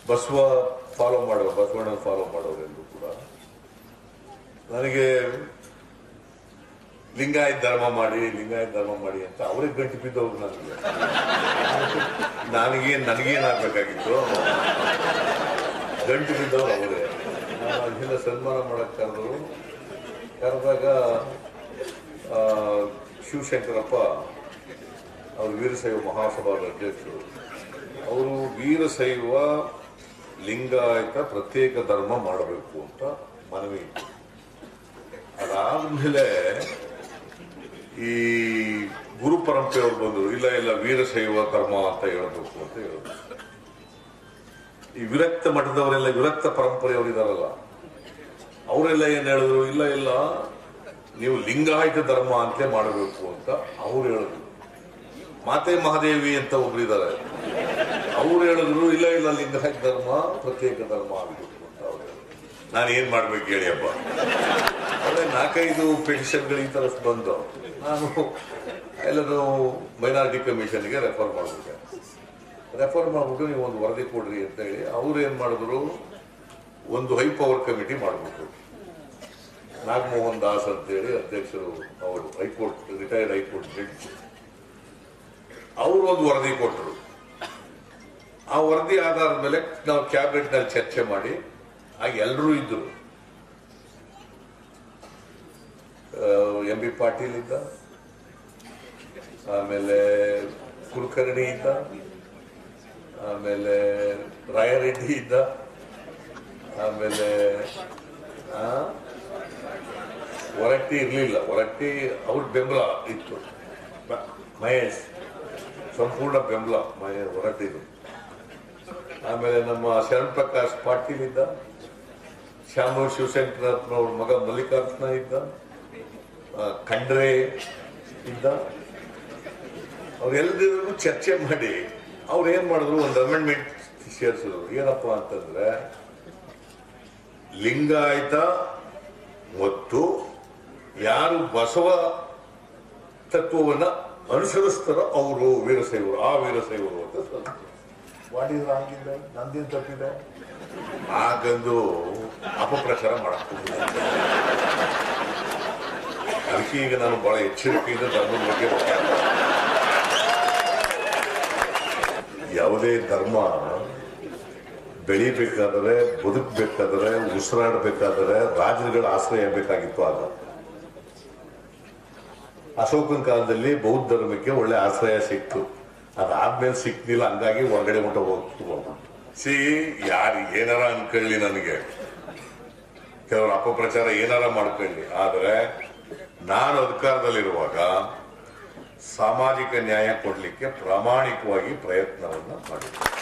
Basava follow ಮಾಡೋ Basavanna follow ಮಾಡೋರೆಲ್ಲರೂ ಕೂಡ ನನಗೆ ಲಿಂಗಾಯತ್ ಧರ್ಮ ಮಾಡಿ ಲಿಂಗಾಯತ್ ಧರ್ಮ ಮಾಡಿ ಅಂತ ಅವ್ರಿಗೆ ಗಂಟು ಬಿದ್ದವ್ರು ನನಗೆ ನನಗೆ ನನಗೇನಾಗಬೇಕಾಗಿತ್ತು ಗಂಟು ಬಿದ್ದವ್ರು ಅವರೇ ನಾನು ಅಲ್ಲಿಂದ ಸನ್ಮಾನ ಮಾಡಕ್ ಕರೆದ್ರು ಕರೆದಾಗ ಆ, ಶಿವಶಂಕರಪ್ಪ ಅವರು ವೀರಶೈವ ಮಹಾಸಭಾದ ಅಧ್ಯಕ್ಷರು ಅವರು ವೀರಶೈವ ಲಿಂಗಾಯತ ಪ್ರತ್ಯೇಕ ಧರ್ಮ ಮಾಡಬೇಕು ಅಂತ ಮನವಿ ಇತ್ತು ಅದಾದ್ಮೇಲೆ ಈ ಗುರು ಪರಂಪರೆಯವರು ಬಂದರು ಇಲ್ಲ ಇಲ್ಲ ವೀರಶೈವ ಧರ್ಮ ಅಂತ ಹೇಳಬೇಕು ಅಂತ ಹೇಳಿದ್ರು ಈ ವಿರಕ್ತ ಮಠದವರೆಲ್ಲ ವಿರಕ್ತ ಪರಂಪರೆಯವರು ಇದಾರಲ್ಲ ಅವರೆಲ್ಲ ಏನ್ ಹೇಳಿದ್ರು ಇಲ್ಲ ಇಲ್ಲ ನೀವು ಲಿಂಗಾಯತ ಧರ್ಮ ಅಂತಲೇ ಮಾಡಬೇಕು ಅಂತ ಅವ್ರು ಹೇಳಿದ್ರು ಮಾತೆ ಮಹಾದೇವಿ ಅಂತ ಒಬ್ರು ಇದ್ದಾರೆ ಅವ್ರು ಹೇಳಿದ್ರು ಇಲ್ಲ ಇಲ್ಲ ಲಿಂಗಾಯತ ಧರ್ಮ ಪ್ರತ್ಯೇಕ ಧರ್ಮ ಆಗಬೇಕು ಅಂತ ಅವ್ರು ಹೇಳಿದ್ರು ನಾನು ಏನ್ ಮಾಡ್ಬೇಕು ಹೇಳಿ ಹಬ್ಬ ಅದೇ ನಾಲ್ಕೈದು ಪೆಟಿಷನ್ಗಳು ಈ ತರ ಬಂದು ನಾನು ಎಲ್ಲರೂ ಮೈನಾರಿಟಿ ಕಮಿಷನ್ಗೆ ರೆಫರ್ ಮಾಡ್ಬಿಟ್ಟೆ ರೆಫರ್ ಮಾಡ್ಬಿಟ್ಟು ನೀವು ಒಂದು ವರದಿ ಕೊಡ್ರಿ ಅಂತ ಹೇಳಿ ಅವ್ರು ಏನ್ ಮಾಡಿದ್ರು ಒಂದು ಹೈ ಪವರ್ ಕಮಿಟಿ ಮಾಡ್ಬಿಟ್ರು ನಾಗಮೋಹನ್ ದಾಸ್ ಅಂತೇಳಿ ಅಧ್ಯಕ್ಷರು ಅವರು ಹೈಕೋರ್ಟ್ ರಿಟೈರ್ಡ್ ಹೈಕೋರ್ಟ್ ಜಡ್ಜ್ ಅವರು ಒಂದು ವರದಿ ಕೊಟ್ಟರು ಆ ವರದಿ ಆಧಾರದ ಮೇಲೆ ನಾವು ಕ್ಯಾಬಿನೆಟ್ ನಲ್ಲಿ ಚರ್ಚೆ ಮಾಡಿ ಆಗ ಎಲ್ಲರೂ ಇದ್ರು ಎಂ ಬಿ ಪಾಟೀಲ್ ಇದ್ದ ಆಮೇಲೆ ಕುಲಕರ್ಣಿ ಇದ್ದ ಆಮೇಲೆ ರಾಯರೆಡ್ಡಿ ಇದ್ದ ಆಮೇಲೆ ಆ, ಹೊರಟ್ಟಿ ಇರ್ಲಿಲ್ಲ ಹೊರಟ್ಟಿ ಅವ್ರ ಬೆಂಬಲ ಇತ್ತು ಮ- ಮಹೇಶ್ ಸಂಪೂರ್ಣ ಬೆಂಬಲ ಮಹೇ ಹೊರಟ್ಟಿದ್ದು ಆಮೇಲೆ ನಮ್ಮ ಶರಣ್ ಪ್ರಕಾಶ್ ಪಾಟೀಲ್ ಇದ್ದ ಶ್ಯಾಮ ಶಿವಶಂಕರಪ್ಪನವ್ರ ಮಗ ಮಲ್ಲಿಕಾರ್ಜುನ ಇದ್ದ ಆ, ಖಂಡ್ರೆ ಇದ್ದ ಅವ್ರೆಲ್ಲರಿಗೂ ಚರ್ಚೆ ಮಾಡಿ ಅವ್ರು ಏನ್ ಮಾಡಿದ್ರು ಒಂದು ಅಮೆಂಡ್ಮೆಂಟ್ ಸೇರಿಸಿದ್ರು ಏನಪ್ಪ ಅಂತಂದ್ರೆ ಲಿಂಗಾಯತ ಮತ್ತು ಯಾರು ಬಸವ ತತ್ವವನ್ನ ಅನುಸರಿಸ್ತಾರೋ ಅವರು ವೀರಶೈವರು ಆ ವೀರಶೈವರು ಅಂತ ಸ್ವಲ್ಪ ಮಾಡಿದ್ರೆ ಆಗಿಲ್ಲ ನಂದೇನು ತಪ್ಪಿದೆ ಹಾಗಂದು ಅಪಪ್ರಚಾರ ಮಾಡಕ್ ಅದಕ್ಕೆ ಈಗ ನಾನು ಬಹಳ ಎಚ್ಚರಿಕೆಯಿಂದ ಧರ್ಮದ ಬಗ್ಗೆ ಮಾತಾಡ್ತೀನಿ. ಯಾವುದೇ ಧರ್ಮ ಬೆಳಿಬೇಕಾದರೆ ಬದುಕಬೇಕಾದರೆ ಉಸಿರಾಡಬೇಕಾದರೆ ರಾಜರುಗಳ ಆಶ್ರಯ ಬೇಕಾಗಿತ್ತು ಆಗ ಅಶೋಕನ ಕಾಲದಲ್ಲಿ ಬೌದ್ಧ ಧರ್ಮಕ್ಕೆ ಒಳ್ಳೆ ಆಶ್ರಯ ಸಿಕ್ತು ಅದಾದ್ಮೇಲೆ ಸಿಕ್ತಿಲ್ಲ ಹಂಗಾಗಿ ಹೊರಗಡೆ ಹೊಂಟ ಹೋಗ್ತು ಸಿ ಯಾರು ಏನಾರ ಅನ್ಕೊಳ್ಳಿ ನನಗೆ ಕೆಲವರು ಅಪಪ್ರಚಾರ ಏನಾರ ಮಾಡ್ಕೊಳ್ಳಿ ಆದ್ರೆ ನಾನು ಅಧಿಕಾರದಲ್ಲಿರುವಾಗ ಸಾಮಾಜಿಕ ನ್ಯಾಯ ಕೊಡ್ಲಿಕ್ಕೆ ಪ್ರಾಮಾಣಿಕವಾಗಿ ಪ್ರಯತ್ನವನ್ನ ಮಾಡಿದ್ದೆ